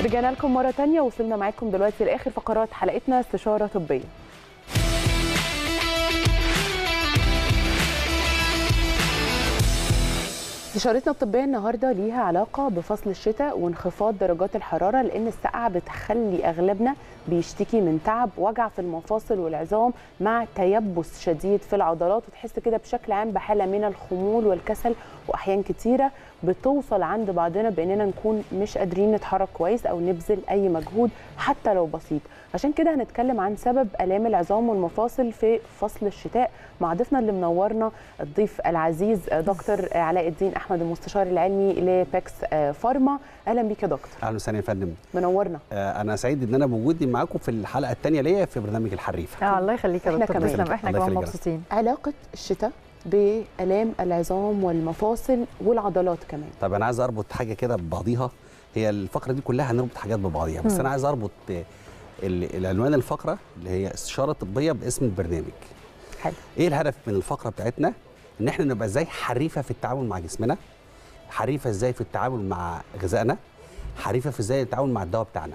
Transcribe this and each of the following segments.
رجعنا لكم مرة تانية وصلنا معاكم دلوقتي لآخر فقرات حلقتنا استشارة طبية استشارتنا الطبية النهاردة ليها علاقة بفصل الشتاء وانخفاض درجات الحرارة لأن السقعة بتخلي أغلبنا بيشتكي من تعب وجع في المفاصل والعظام مع تيبس شديد في العضلات وتحس كده بشكل عام بحالة من الخمول والكسل وأحيان كتيرة بتوصل عند بعضنا بأننا نكون مش قادرين نتحرك كويس أو نبذل أي مجهود حتى لو بسيط عشان كده هنتكلم عن سبب آلام العظام والمفاصل في فصل الشتاء مع ضيفنا اللي منورنا الضيف العزيز دكتور علاء الدين أحمد المستشار العلمي لبيكس فارما أهلا بيك يا دكتور اهلا وسهلا يا فندم منورنا آه، انا سعيد ان انا بوجودي معاكم في الحلقه الثانيه ليا في برنامج الحريفه اه الله يخليك يا إحنا دكتور كمان. تسلم احنا الله كمان يخليك. مبسوطين علاقة الشتاء بآلام العظام والمفاصل والعضلات كمان طب انا عايز اربط حاجه كده ببعضيها هي الفقره دي كلها هنربط حاجات ببعضيها بس مم. انا عايز اربط آه، ال- العنوان الفقره اللي هي استشاره طبيه باسم البرنامج حلو ايه الهدف من الفقره بتاعتنا ان احنا نبقى ازاي حريفه في التعامل مع جسمنا حريفه ازاي في التعامل مع غذائنا حريفه في ازاي التعامل مع الدواء بتاعنا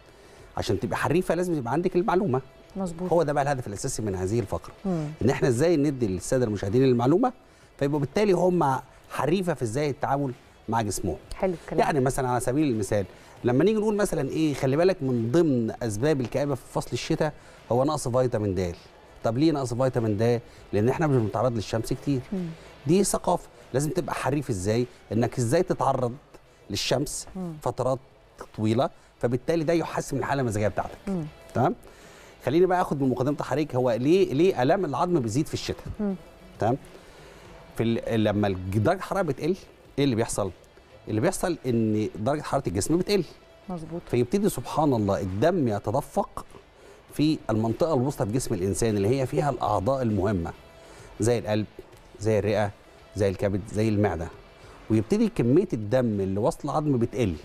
عشان تبقى حريفه لازم يبقى عندك المعلومه مظبوط هو ده بقى الهدف الاساسي من هذه الفقره مم. ان احنا ازاي ندي للساده المشاهدين المعلومه فيبقوا بالتالي هم حريفه في ازاي التعامل مع جسمهم حلو الكلام يعني مثلا على سبيل المثال لما نيجي نقول مثلا ايه خلي بالك من ضمن اسباب الكآبه في فصل الشتاء هو نقص فيتامين د طب ليه نقص فيتامين د لان احنا مش بنتعرض للشمس كتير مم. دي ثقافه لازم تبقى حريف ازاي انك ازاي تتعرض للشمس مم. فترات طويله فبالتالي ده يحسن من الحاله المزاجيه بتاعتك مم. تمام خليني بقى اخد من مقدمه حضرتك هو ليه ليه الام العظم بيزيد في الشتاء مم. تمام في ال- لما درجه الحراره بتقل ايه اللي بيحصل اللي بيحصل ان درجه حراره الجسم بتقل مظبوط فيبتدي سبحان الله الدم يتدفق في المنطقه الوسطى في جسم الانسان اللي هي فيها الاعضاء المهمه زي القلب زي الرئه زي الكبد زي المعده ويبتدي كميه الدم اللي وصل العظم بتقل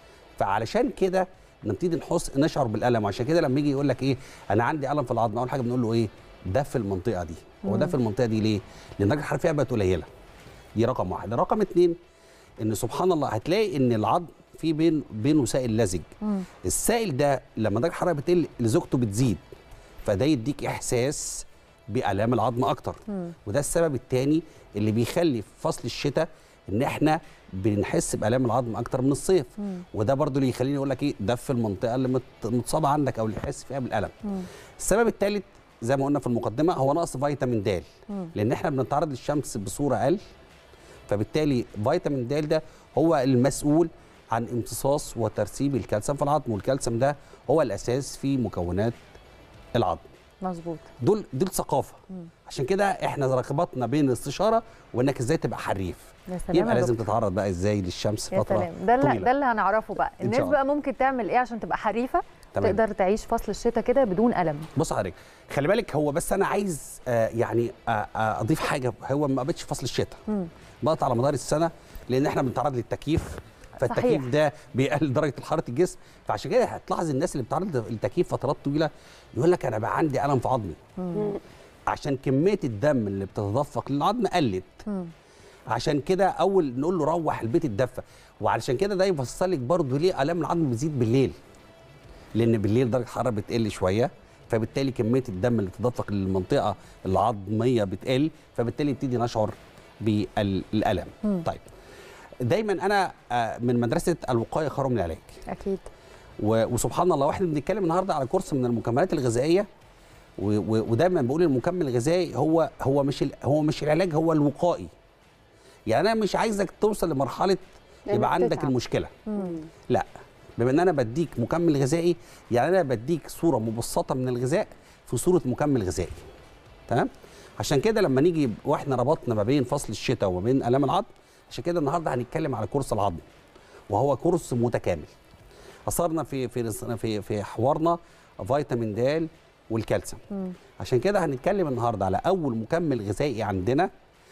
فعلشان كده نبتدي نحس نشعر بالالم وعشان كده لما يجي يقول لك ايه انا عندي الم في العظم اول حاجه بنقول له ايه ده في المنطقه دي هو ده في المنطقه دي ليه لان درجه الحراره فيها بقت قليله دي رقم واحد رقم اتنين ان سبحان الله هتلاقي ان العظم في بين بينه سائل لزج مم. السائل ده لما درجه الحراره بتقل لزوجته بتزيد فده يديك احساس بالام العظم اكتر مم. وده السبب الثاني اللي بيخلي في فصل الشتاء ان احنا بنحس بالام العظم اكتر من الصيف مم. وده برضو اللي يخليني اقول لك ايه ده في المنطقه اللي مت- متصابه عندك او اللي يحس فيها بالالم مم. السبب الثالث زي ما قلنا في المقدمه هو نقص فيتامين د مم. لان احنا بنتعرض للشمس بصوره اقل فبالتالي فيتامين د ده هو المسؤول عن امتصاص وترسيب الكالسيوم في العظم والكالسيوم ده هو الاساس في مكونات العظم مظبوط دول دول ثقافه مم. عشان كده احنا رغبتنا بين الاستشاره وانك ازاي تبقى حريف يا سلام يبقى يا لازم دكتور. تتعرض بقى ازاي للشمس يا فتره سلام ده اللي طويلة. ده اللي هنعرفه بقى إن الناس شاء الله. بقى ممكن تعمل ايه عشان تبقى حريفه تمام. تقدر تعيش فصل الشتاء كده بدون الم بص حضرتك خلي بالك هو بس انا عايز آه يعني آه آه اضيف حاجه هو ما بقتش فصل الشتاء مم. بقت على مدار السنه لان احنا بنتعرض للتكييف فالتكييف صحيح. ده بيقلل درجه حراره الجسم فعشان كده هتلاحظ الناس اللي بتتعرض للتكييف فترات طويله يقول لك انا بقى عندي الم في عظمي مم. عشان كميه الدم اللي بتتدفق للعظم قلت مم. عشان كده اول نقول له روح البيت اتدفى وعلشان كده ده يفسر لك برضه ليه الام العظم بتزيد بالليل لان بالليل درجه الحراره بتقل شويه فبالتالي كميه الدم اللي بتتدفق للمنطقه العظميه بتقل فبالتالي يبتدي نشعر بالالم مم. طيب دايما انا آه، من مدرسه الوقايه خير من العلاج اكيد و- وسبحان الله واحنا بنتكلم النهارده على كورس من المكملات الغذائيه و- و- ودايما بقول المكمل الغذائي هو هو مش ال- هو مش العلاج هو الوقائي يعني انا مش عايزك توصل لمرحله لأنك يبقى عندك تتعب. المشكله مم. لا بما ان انا بديك مكمل غذائي يعني انا بديك صوره مبسطه من الغذاء في صوره مكمل غذائي تمام عشان كده لما نيجي واحنا ربطنا ما بين فصل الشتاء وما بين الام العظم عشان كده النهارده هنتكلم على كورس العظم وهو كورس متكامل اثرنا في في في في حوارنا فيتامين د والكالسيوم مم. عشان كده هنتكلم النهارده على اول مكمل غذائي عندنا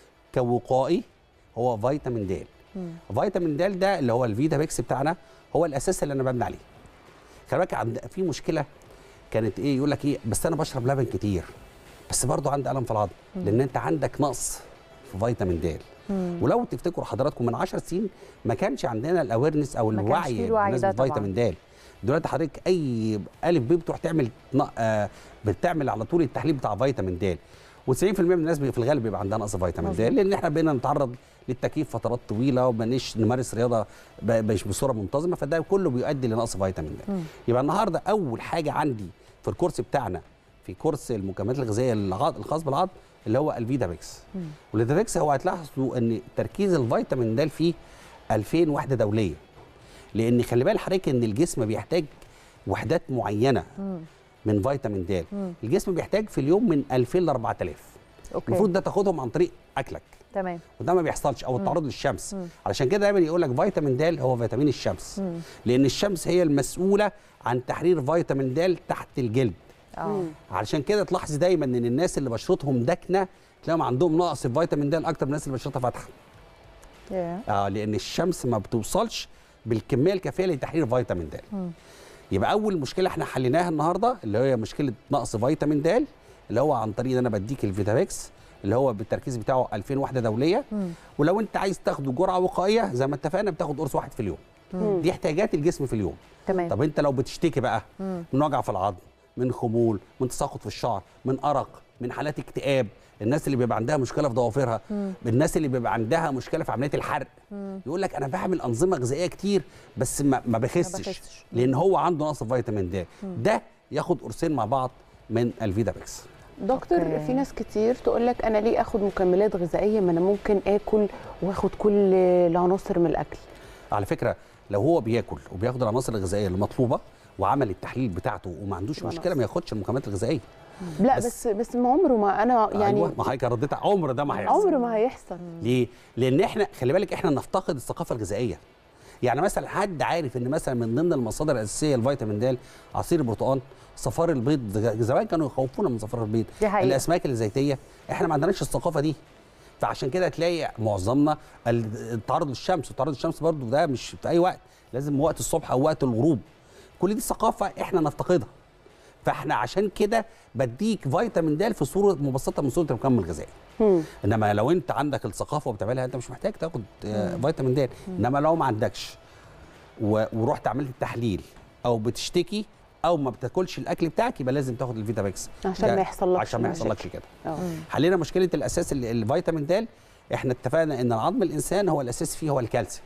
كوقائي هو فيتامين د مم. فيتامين د ده اللي هو الفيتا بيكس بتاعنا هو الاساس اللي انا ببني عليه خلي بالك عند في مشكله كانت ايه يقول لك ايه بس انا بشرب لبن كتير بس برضه عندي الم في العظم لان انت عندك نقص في فيتامين د مم. ولو تفتكروا حضراتكم من 10 سنين ما كانش عندنا الاويرنس او ما كانش الوعي فيه الوعي بالنسبه ده طبعاً. لفيتامين د دلوقتي حضرتك اي الف ب بتروح تعمل ن- آه بتعمل على طول التحليل بتاع فيتامين د و90% من الناس بي- في الغالب بيبقى عندها نقص فيتامين د مظبوط. لان احنا بقينا نتعرض للتكييف فترات طويله ومانيش نمارس رياضه ب- مش بصوره منتظمه فده كله بيؤدي لنقص فيتامين د يبقى النهارده اول حاجه عندي في الكورس بتاعنا في كورس المكملات الغذائيه العض- الخاص بالعظم اللي هو الفيتاميكس والفيتاميكس هو هتلاحظوا ان تركيز الفيتامين د فيه 2000 وحده دوليه لان خلي بال حضرتك ان الجسم بيحتاج وحدات معينه من فيتامين د الجسم بيحتاج في اليوم من 2000 ل 4000 اوكي المفروض ده تاخدهم عن طريق اكلك تمام وده ما بيحصلش او التعرض للشمس علشان كده دايما يقول لك فيتامين د هو فيتامين الشمس لان الشمس هي المسؤوله عن تحرير فيتامين د تحت الجلد اه علشان كده تلاحظي دايما ان الناس اللي بشرتهم داكنه تلاقيهم عندهم نقص في فيتامين د اكتر من الناس اللي بشرتها فاتحه ياه. اه لان الشمس ما بتوصلش بالكميه الكافيه لتحرير فيتامين د يبقى اول مشكله احنا حليناها النهارده اللي هي مشكله نقص فيتامين د اللي هو عن طريق ان انا بديك الفيتاميكس اللي هو بالتركيز بتاعه 2000 وحده دوليه ولو انت عايز تاخده جرعه وقائيه زي ما اتفقنا بتاخد قرص واحد في اليوم دي احتياجات الجسم في اليوم تمام طب انت لو بتشتكي بقى من وجع في العظم من خمول من تساقط في الشعر من ارق من حالات اكتئاب الناس اللي بيبقى عندها مشكله في ضوافرها الناس اللي بيبقى عندها مشكله في عمليه الحرق يقول لك انا بعمل انظمه غذائيه كتير بس ما, ما بخسش بخسش. لان هو عنده نقص فيتامين د ده ياخد قرصين مع بعض من الفيتاميكس دكتور أوكي. في ناس كتير تقول لك انا ليه اخد مكملات غذائيه ما انا ممكن اكل واخد كل العناصر من الاكل على فكره لو هو بياكل وبياخد العناصر الغذائيه المطلوبه وعمل التحليل بتاعته وما عندوش يبقى مشكله نقص. ما ياخدش المكملات الغذائيه لا بس- بس بس ما عمره ما انا يعني أيوة ما حضرتك رديت عمر ده ما هيحصل عمره ما هيحصل ليه؟ لان احنا خلي بالك احنا نفتقد الثقافه الغذائيه. يعني مثلا حد عارف ان مثلا من ضمن المصادر الاساسيه لفيتامين د عصير البرتقال صفار البيض زمان كانوا يخوفونا من صفار البيض دي حقيقة. الاسماك الزيتيه احنا ما عندناش الثقافه دي فعشان كده تلاقي معظمنا التعرض للشمس وتعرض الشمس برضو ده مش في اي وقت لازم وقت الصبح او وقت الغروب كل دي ثقافه احنا نفتقدها فاحنا عشان كده بديك فيتامين د في صوره مبسطه من صوره المكمل الغذائي مم. انما لو انت عندك الثقافه وبتعملها انت مش محتاج تاخد آه، فيتامين د انما لو ما عندكش و- ورحت عملت التحليل او بتشتكي او ما بتاكلش الاكل بتاعك يبقى لازم تاخد الفيتاميكس عشان ده- ما يحصلكش عشان ما مشاكل. يحصلكش كده اه حلينا مشكله الاساس ال- الفيتامين د احنا اتفقنا ان العظم الانسان هو الاساس فيه هو الكالسيوم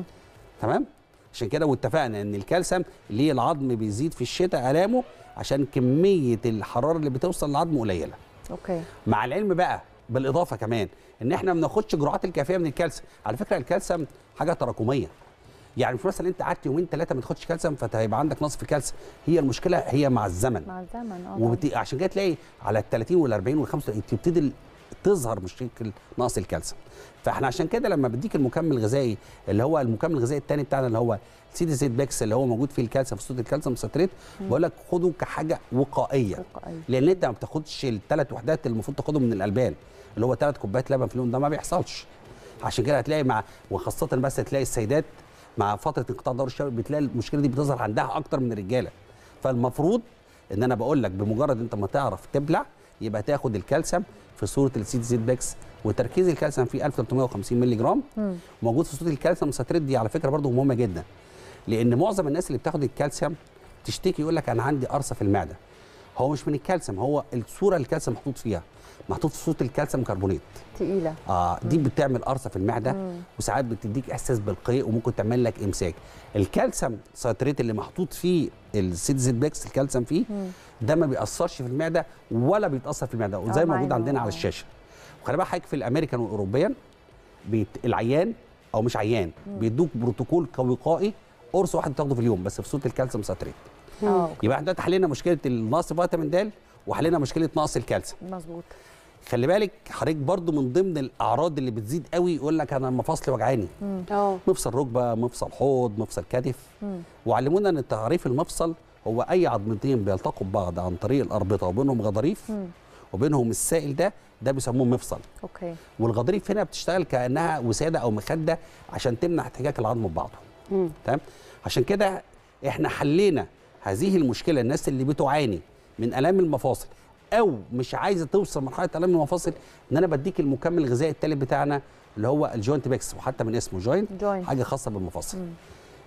تمام عشان كده واتفقنا ان الكالسيوم ليه العظم بيزيد في الشتاء الامه عشان كميه الحراره اللي بتوصل للعظم قليله اوكي مع العلم بقى بالاضافه كمان ان احنا ما بناخدش جرعات الكافيه من الكالسيوم على فكره الكالسيوم حاجه تراكميه يعني مش مثلا انت قعدت يومين ثلاثه ما تاخدش كالسيوم فهيبقى عندك نقص في الكالسيوم هي المشكله هي مع الزمن مع الزمن اه طبعاً. وبت... عشان كده تلاقي على ال 30 وال 40 وال 35 تبتدي ال- تظهر مشكله نقص الكالسيوم فاحنا عشان كده لما بديك المكمل الغذائي اللي هو المكمل الغذائي الثاني بتاعنا اللي هو سي دي زيد بيكس اللي هو موجود فيه الكالسيوم في صوره الكالسيوم ساتريت بقول لك خده كحاجه وقائيه وقائية. لان انت ما بتاخدش الثلاث وحدات اللي المفروض تاخدهم من الالبان اللي هو ثلاث كوبايات لبن في اليوم ده ما بيحصلش عشان كده هتلاقي مع وخاصه بس تلاقي السيدات مع فتره انقطاع دور الشهر بتلاقي المشكله دي بتظهر عندها اكتر من الرجاله فالمفروض ان انا بقول لك بمجرد انت ما تعرف تبلع يبقى تاخد الكالسيوم في صوره السيد زيت باكس وتركيز الكالسيوم فيه 1350 مللي جرام موجود في صوره الكالسيوم ساتريت دي على فكره برضو مهمه جدا لان معظم الناس اللي بتاخد الكالسيوم تشتكي يقول لك انا عندي قرصه في المعده هو مش من الكالسيوم هو الصوره اللي الكالسيوم محطوط فيها محطوط في صوره الكالسيوم كربونات تقيله اه دي بتعمل قرصه في المعده وساعات بتديك احساس بالقيء وممكن تعمل لك امساك الكالسيوم ساتريت اللي محطوط فيه السيدزيت بيكس الكالسيوم فيه ده ما بيأثرش في المعده ولا بيتأثر في المعده وزي آه، ما موجود معانا. عندنا على الشاشه وخلي بالك حضرتك في الامريكان والاوروبيان بيت... العيان او مش عيان بيدوك بروتوكول وقائي قرص واحد بتاخده في اليوم بس في صوره الكالسيوم ساتريت اه أوكي. يبقى احنا دلوقتي حلينا مشكله النقص فيتامين د وحلينا مشكله نقص الكالسيوم مظبوط خلي بالك حضرتك برضو من ضمن الاعراض اللي بتزيد قوي يقول لك انا مفاصلي وجعاني اه مفصل ركبه مفصل حوض مفصل كتف وعلمونا ان تعريف المفصل هو اي عظمتين بيلتقوا ببعض عن طريق الاربطه وبينهم غضاريف وبينهم السائل ده ده بيسموه مفصل اوكي والغضاريف هنا بتشتغل كانها وساده او مخده عشان تمنع احتكاك العظم ببعضه مم. تمام عشان كده احنا حلينا هذه المشكله الناس اللي بتعاني من الام المفاصل او مش عايزه توصل مرحله الام المفاصل ان انا بديك المكمل الغذائي الثالث بتاعنا اللي هو الجوينت بيكس وحتى من اسمه جوينت جوينت. حاجه خاصه بالمفاصل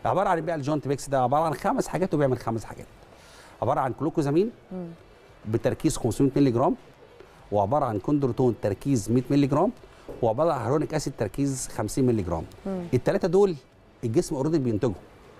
عباره عن بقى الجوينت بيكس ده عباره عن خمس حاجات وبيعمل خمس حاجات عباره عن كلوكوزامين بتركيز 500 مللي جرام وعباره عن كوندروتون تركيز 100 مللي جرام وعباره عن هيرونيك اسيد تركيز 50 مللي جرام الثلاثه دول الجسم اوريدي بينتجهم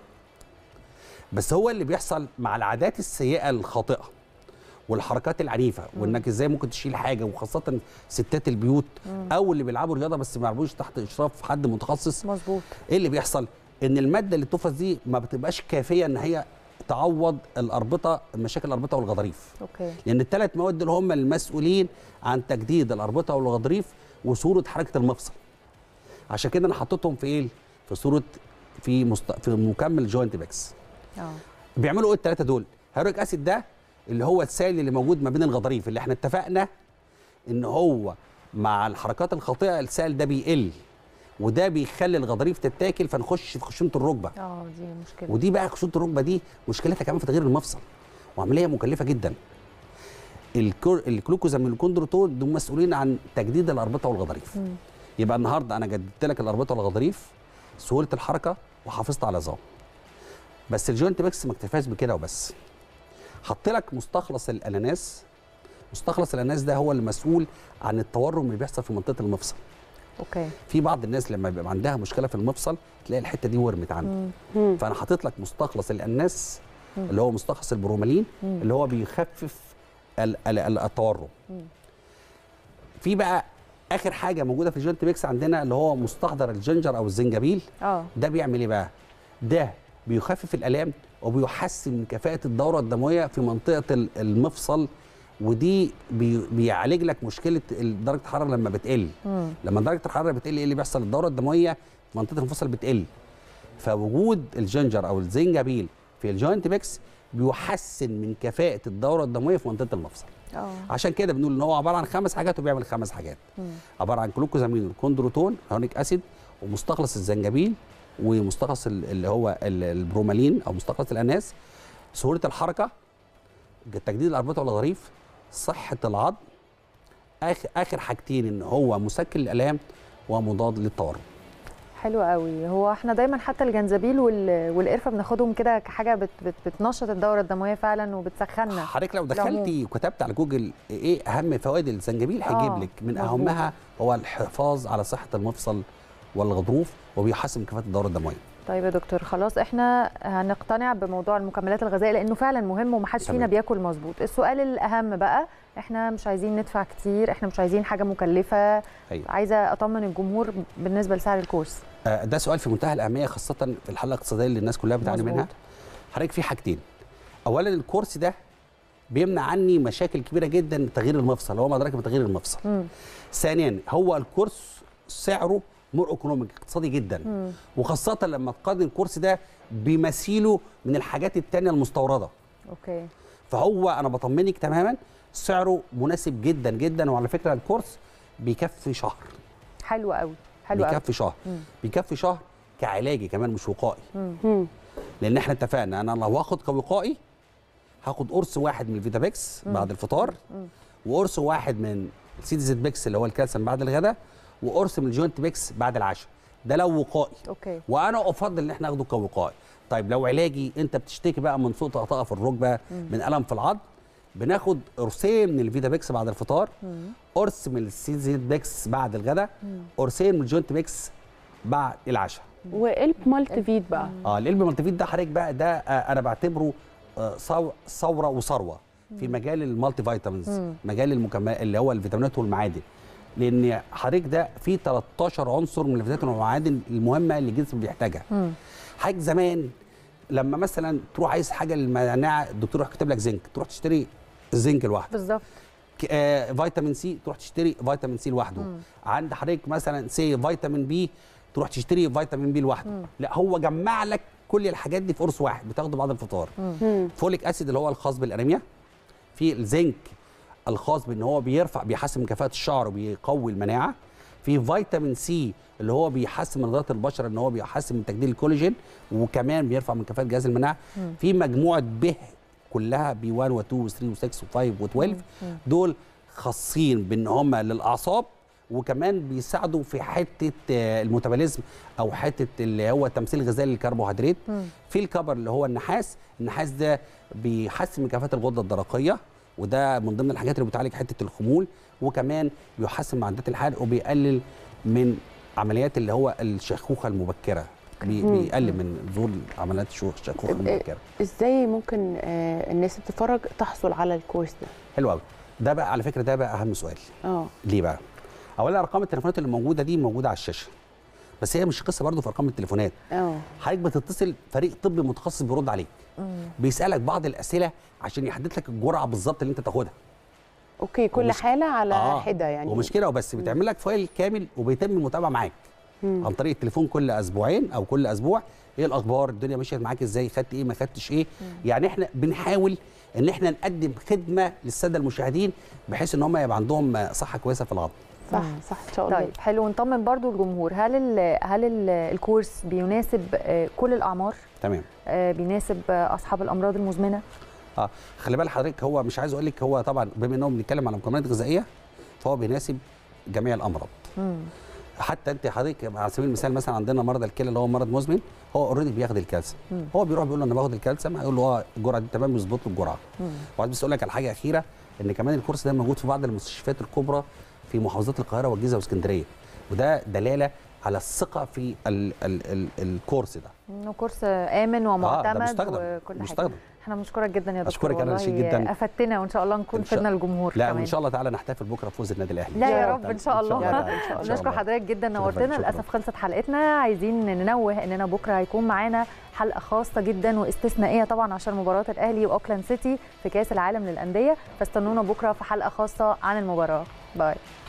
بس هو اللي بيحصل مع العادات السيئه الخاطئه والحركات العنيفه وانك ازاي ممكن تشيل حاجه وخاصه ستات البيوت او اللي بيلعبوا رياضه بس ما بيلعبوش تحت اشراف حد متخصص مظبوط ايه اللي بيحصل ان الماده اللي بتفرز دي ما بتبقاش كافيه ان هي تعوض الاربطه مشاكل الاربطه والغضاريف اوكي لان الثلاث مواد دول هم المسؤولين عن تجديد الاربطه والغضاريف وصوره حركه المفصل عشان كده انا حطيتهم في ايه في صوره في مست... في مكمل جوينت بيكس اه بيعملوا ايه الثلاثه دول هيروريك اسيد ده اللي هو السائل اللي موجود ما بين الغضاريف اللي احنا اتفقنا ان هو مع الحركات الخاطئه السائل ده بيقل وده بيخلي الغضاريف تتاكل فنخش في خشونه الركبه اه دي مشكله ودي بقى خشونه الركبه دي مشكلتها كمان في تغيير المفصل وعمليه مكلفه جدا الكور- الجلوكوزامين والكوندروتون دول مسؤولين عن تجديد الاربطه والغضاريف مم. يبقى النهارده انا جددت لك الاربطه والغضاريف سهوله الحركه وحافظت على العظام بس الجوينت بيكس ما اكتفاش بكده وبس حط لك مستخلص الاناناس مستخلص الاناناس ده هو المسؤول عن التورم اللي بيحصل في منطقه المفصل اوكي في بعض الناس لما بيبقى عندها مشكله في المفصل تلاقي الحته دي ورمت عنده مم. مم. فانا حاطط لك مستخلص الاناس اللي هو مستخلص البرومالين مم. اللي هو بيخفف ال- ال- ال- التورم مم. في بقى اخر حاجه موجوده في الجوينت ميكس عندنا اللي هو مستحضر الجنجر او الزنجبيل اه ده بيعمل ايه بقى ده بيخفف الالام وبيحسن من كفاءه الدوره الدمويه في منطقه ال- المفصل ودي بي بيعالج لك مشكله ال- درجه الحراره لما بتقل مم. لما درجه الحراره بتقل ايه اللي بيحصل الدوره الدمويه في منطقه المفصل بتقل فوجود الجنجر او الزنجبيل في الجوينت ميكس بيحسن من كفاءه الدوره الدمويه في منطقه المفصل اه عشان كده بنقول ان هو عباره عن خمس حاجات وبيعمل خمس حاجات مم. عباره عن جلوكوزامين والكوندروتون هونيك اسيد ومستخلص الزنجبيل ومستخلص ال- اللي هو ال- البرومالين او مستخلص الاناس سهوله الحركه تجديد الاربطه والغضاريف صحه العظم اخر اخر حاجتين ان هو مسكن الالام ومضاد للتورم حلو قوي هو احنا دايما حتى الجنزبيل وال... والقرفه بناخدهم كده كحاجه بت... بت... بتنشط الدوره الدمويه فعلا وبتسخننا حضرتك لو العموم. دخلتي وكتبت على جوجل ايه اهم فوائد الزنجبيل آه، هيجيب لك من مظبوط. اهمها هو الحفاظ على صحه المفصل والغضروف وبيحسن من كفاءه الدوره الدمويه طيب يا دكتور خلاص احنا هنقتنع بموضوع المكملات الغذائيه لانه فعلا مهم ومحدش فينا تمام. بياكل مظبوط السؤال الاهم بقى احنا مش عايزين ندفع كتير احنا مش عايزين حاجه مكلفه ايوه عايزه اطمن الجمهور بالنسبه لسعر الكورس آه، ده سؤال في منتهى الاهميه خاصه في الحاله الاقتصاديه اللي الناس كلها بتعاني مظبوط. منها حضرتك في حاجتين اولا الكورس ده بيمنع عني مشاكل كبيره جدا تغيير المفصل هو ما ادراك بتغيير المفصل مم. ثانيا هو الكورس سعره مور ايكونوميك اقتصادي جدا مم. وخاصه لما تقارن الكورس ده بمثيله من الحاجات التانية المستورده اوكي فهو انا بطمنك تماما سعره مناسب جدا جدا وعلى فكره الكورس بيكفي شهر حلو قوي حلو قوي بيكفي شهر مم. بيكفي شهر كعلاجي كمان مش وقائي مم. مم. لان احنا اتفقنا انا لو هاخد كوقائي هاخد قرص واحد من الفيتابيكس بعد الفطار مم. وقرص واحد من سيدي بيكس اللي هو الكالسيوم بعد الغداء وقرص من الجوينت بيكس بعد العشاء ده لو وقائي اوكي وانا افضل ان احنا ناخده كوقائي طيب لو علاجي انت بتشتكي بقى من سوء طقطقه في الركبه من الم في العظم بناخد قرصين من الفيتابيكس بعد الفطار مم. قرص من السيدي بيكس بعد الغداء قرصين من الجوينت بيكس بعد العشاء وقلب مالتي فيت بقى اه القلب مالتيفيت ده حضرتك بقى ده آه انا بعتبره آه صو- ثوره وثروه في مجال المالتي فيتامينز مم. مجال المكمل اللي هو الفيتامينات والمعادن لان حضرتك ده فيه 13 عنصر من الفيتامينات والمعادن المهمه اللي الجسم بيحتاجها مم. حضرتك زمان لما مثلا تروح عايز حاجه للمناعه الدكتور يروح كاتب لك زنك تروح تشتري الزنك لوحده بالظبط ك- آه فيتامين سي تروح تشتري فيتامين سي لوحده مم. عند حضرتك مثلا سي فيتامين بي تروح تشتري فيتامين بي لوحده مم. لا هو جمع لك كل الحاجات دي في قرص واحد بتاخده بعد الفطار مم. فوليك اسيد اللي هو الخاص بالانيميا في الزنك الخاص بان هو بيرفع بيحسن من كفاءه الشعر وبيقوي المناعه في فيتامين سي اللي هو بيحسن من نضاره البشره ان هو بيحسن من تجديد الكولاجين وكمان بيرفع من كفاءه جهاز المناعه مم. في مجموعه به كلها بي 1 و2 و3 و6 و5 و12 دول خاصين بان هم للاعصاب وكمان بيساعدوا في حته آه، الميتابوليزم او حته اللي هو التمثيل الغذائي للكربوهيدرات مم. في الكبر اللي هو النحاس النحاس ده بيحسن من كفاءه الغده الدرقيه وده من ضمن الحاجات اللي بتعالج حته الخمول وكمان بيحسن معدات الحرق وبيقلل من عمليات اللي هو الشيخوخه المبكره بي مم. بيقلل من ظهور عمليات شو- الشيخوخه إيه- المبكره ازاي ممكن آه، الناس اللي بتتفرج تحصل على الكورس ده حلو قوي ده بقى على فكره ده بقى اهم سؤال اه ليه بقى اولا ارقام التليفونات اللي موجوده دي موجوده على الشاشه بس هي مش قصه برضو في ارقام التليفونات اه حضرتك بتتصل فريق طبي متخصص بيرد عليك مم. بيسالك بعض الاسئله عشان يحدد لك الجرعه بالظبط اللي انت تاخدها اوكي كل ومش- حاله على آه، حده يعني ومش كده وبس بتعمل لك فايل كامل وبيتم المتابعه معاك مم. عن طريق التليفون كل اسبوعين او كل اسبوع ايه الاخبار الدنيا مشيت معاك ازاي خدت ايه ما خدتش ايه يعني احنا بنحاول ان احنا نقدم خدمه للساده المشاهدين بحيث ان هم يبقى عندهم صحه كويسه في العظم صح مم. صح ان شاء الله طيب حلو نطمن برضو الجمهور هل ال هل ال الكورس بيناسب آه، كل الاعمار تمام آه، بيناسب آه، اصحاب الامراض المزمنه اه خلي بال حضرتك هو مش عايز اقول لك هو طبعا بما انهم بنتكلم على مكملات غذائيه فهو بيناسب جميع الامراض مم. حتى انت حضرتك على سبيل المثال مثلا عندنا مرضى الكلى اللي هو مرض مزمن هو اوريدي بياخد الكالسيوم مم. هو بيروح بيقول له انا باخد الكالسيوم هيقول له اه الجرعه دي تمام بيظبط له الجرعه مم. وعايز بس اقول لك على حاجه اخيره ان كمان الكورس ده موجود في بعض المستشفيات الكبرى في محافظات القاهره والجيزه واسكندريه وده دلاله على الثقه في ال ال ال الكورس ده انه كورس امن ومعتمد مستخدم. وكل حاجه مستخدم. احنا بنشكرك جدا يا دكتور أشكرك أنا والله شيء جداً. افدتنا وان شاء الله نكون إن شاء- فدنا الجمهور لا كمان وان شاء الله تعالى نحتفل بكره بفوز النادي الاهلي لا يا يا رب رب ان شاء الله تعالى. إن شاء الله. بنشكر حضرتك جدا شكراً. نورتنا شكراً. للاسف خلصت حلقتنا عايزين ننوه اننا بكره هيكون معانا حلقه خاصه جدا واستثنائيه طبعا عشان مباراه الاهلي واوكلاند سيتي في كاس العالم للانديه فاستنونا بكره في حلقه خاصه عن المباراه باي